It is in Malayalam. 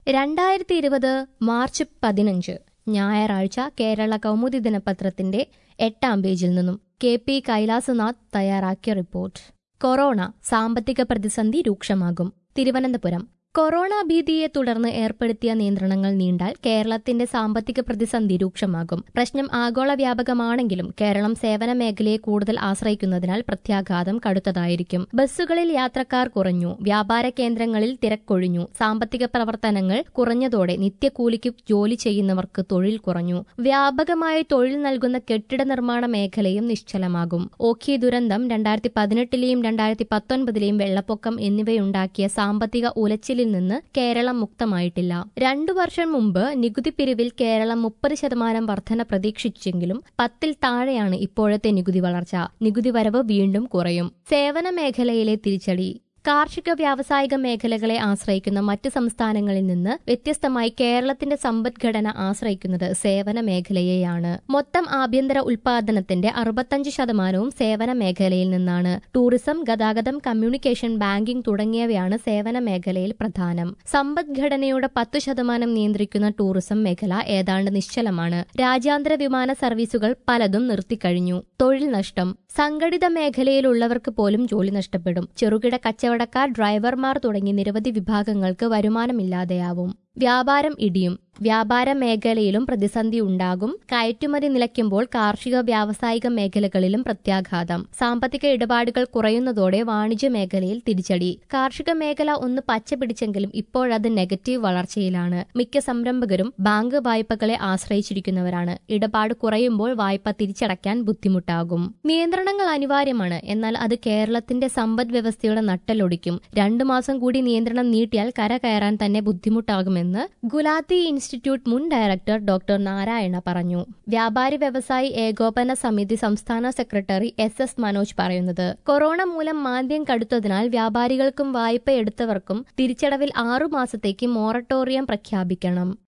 രണ്ടായിരത്തി ഇരുപത് മാർച്ച് പതിനഞ്ച് ഞായറാഴ്ച കേരള കൗമുദി ദിനപത്രത്തിന്റെ എട്ടാം പേജിൽ നിന്നും കെ പി കൈലാസനാഥ് തയ്യാറാക്കിയ റിപ്പോർട്ട് കൊറോണ സാമ്പത്തിക പ്രതിസന്ധി രൂക്ഷമാകും തിരുവനന്തപുരം കൊറോണ ഭീതിയെ തുടർന്ന് ഏർപ്പെടുത്തിയ നിയന്ത്രണങ്ങൾ നീണ്ടാൽ കേരളത്തിന്റെ സാമ്പത്തിക പ്രതിസന്ധി രൂക്ഷമാകും പ്രശ്നം ആഗോള വ്യാപകമാണെങ്കിലും കേരളം സേവന മേഖലയെ കൂടുതൽ ആശ്രയിക്കുന്നതിനാൽ പ്രത്യാഘാതം കടുത്തതായിരിക്കും ബസ്സുകളിൽ യാത്രക്കാർ കുറഞ്ഞു വ്യാപാര കേന്ദ്രങ്ങളിൽ തിരക്കൊഴിഞ്ഞു സാമ്പത്തിക പ്രവർത്തനങ്ങൾ കുറഞ്ഞതോടെ നിത്യക്കൂലിക്ക് ജോലി ചെയ്യുന്നവർക്ക് തൊഴിൽ കുറഞ്ഞു വ്യാപകമായി തൊഴിൽ നൽകുന്ന കെട്ടിട നിർമ്മാണ മേഖലയും നിശ്ചലമാകും ഓഖി ദുരന്തം രണ്ടായിരത്തി പതിനെട്ടിലെയും രണ്ടായിരത്തി പത്തൊൻപതിലെയും വെള്ളപ്പൊക്കം എന്നിവയുണ്ടാക്കിയ സാമ്പത്തിക ഉലച്ചിലിൽ നിന്ന് കേരളം മുക്തമായിട്ടില്ല രണ്ടു വർഷം മുമ്പ് നികുതി പിരിവിൽ കേരളം മുപ്പത് ശതമാനം വർധന പ്രതീക്ഷിച്ചെങ്കിലും പത്തിൽ താഴെയാണ് ഇപ്പോഴത്തെ നികുതി വളർച്ച നികുതി വരവ് വീണ്ടും കുറയും സേവന മേഖലയിലെ തിരിച്ചടി കാർഷിക വ്യാവസായിക മേഖലകളെ ആശ്രയിക്കുന്ന മറ്റ് സംസ്ഥാനങ്ങളിൽ നിന്ന് വ്യത്യസ്തമായി കേരളത്തിന്റെ സമ്പദ്ഘടന ആശ്രയിക്കുന്നത് സേവന മേഖലയെയാണ് മൊത്തം ആഭ്യന്തര ഉൽപാദനത്തിന്റെ അറുപത്തഞ്ച് ശതമാനവും സേവന മേഖലയിൽ നിന്നാണ് ടൂറിസം ഗതാഗതം കമ്മ്യൂണിക്കേഷൻ ബാങ്കിംഗ് തുടങ്ങിയവയാണ് സേവന മേഖലയിൽ പ്രധാനം സമ്പദ്ഘടനയുടെ പത്തു ശതമാനം നിയന്ത്രിക്കുന്ന ടൂറിസം മേഖല ഏതാണ്ട് നിശ്ചലമാണ് രാജ്യാന്തര വിമാന സർവീസുകൾ പലതും നിർത്തിക്കഴിഞ്ഞു തൊഴിൽ നഷ്ടം സംഘടിത മേഖലയിലുള്ളവർക്ക് പോലും ജോലി നഷ്ടപ്പെടും ചെറുകിട കച്ചവടക്കാർ ഡ്രൈവർമാർ തുടങ്ങി നിരവധി വിഭാഗങ്ങൾക്ക് വരുമാനമില്ലാതെയാവും വ്യാപാരം ഇടിയും വ്യാപാര മേഖലയിലും പ്രതിസന്ധി ഉണ്ടാകും കയറ്റുമതി നിലയ്ക്കുമ്പോൾ കാർഷിക വ്യാവസായിക മേഖലകളിലും പ്രത്യാഘാതം സാമ്പത്തിക ഇടപാടുകൾ കുറയുന്നതോടെ വാണിജ്യ മേഖലയിൽ തിരിച്ചടി കാർഷിക മേഖല ഒന്ന് പച്ച പിടിച്ചെങ്കിലും ഇപ്പോഴത് നെഗറ്റീവ് വളർച്ചയിലാണ് മിക്ക സംരംഭകരും ബാങ്ക് വായ്പകളെ ആശ്രയിച്ചിരിക്കുന്നവരാണ് ഇടപാട് കുറയുമ്പോൾ വായ്പ തിരിച്ചടയ്ക്കാൻ ബുദ്ധിമുട്ടാകും നിയന്ത്രണങ്ങൾ അനിവാര്യമാണ് എന്നാൽ അത് കേരളത്തിന്റെ സമ്പദ് വ്യവസ്ഥയുടെ നട്ടലൊടിക്കും രണ്ടു മാസം കൂടി നിയന്ത്രണം നീട്ടിയാൽ കര കയറാൻ തന്നെ ബുദ്ധിമുട്ടാകുമെന്ന് ഗുലാത്തി ഇൻസ്റ്റിറ്റ്യൂട്ട് മുൻ ഡയറക്ടർ ഡോക്ടർ നാരായണ പറഞ്ഞു വ്യാപാരി വ്യവസായി ഏകോപന സമിതി സംസ്ഥാന സെക്രട്ടറി എസ് എസ് മനോജ് പറയുന്നത് കൊറോണ മൂലം മാന്ദ്യം കടുത്തതിനാൽ വ്യാപാരികൾക്കും വായ്പ എടുത്തവർക്കും തിരിച്ചടവിൽ ആറു മാസത്തേക്ക് മൊറട്ടോറിയം പ്രഖ്യാപിക്കണം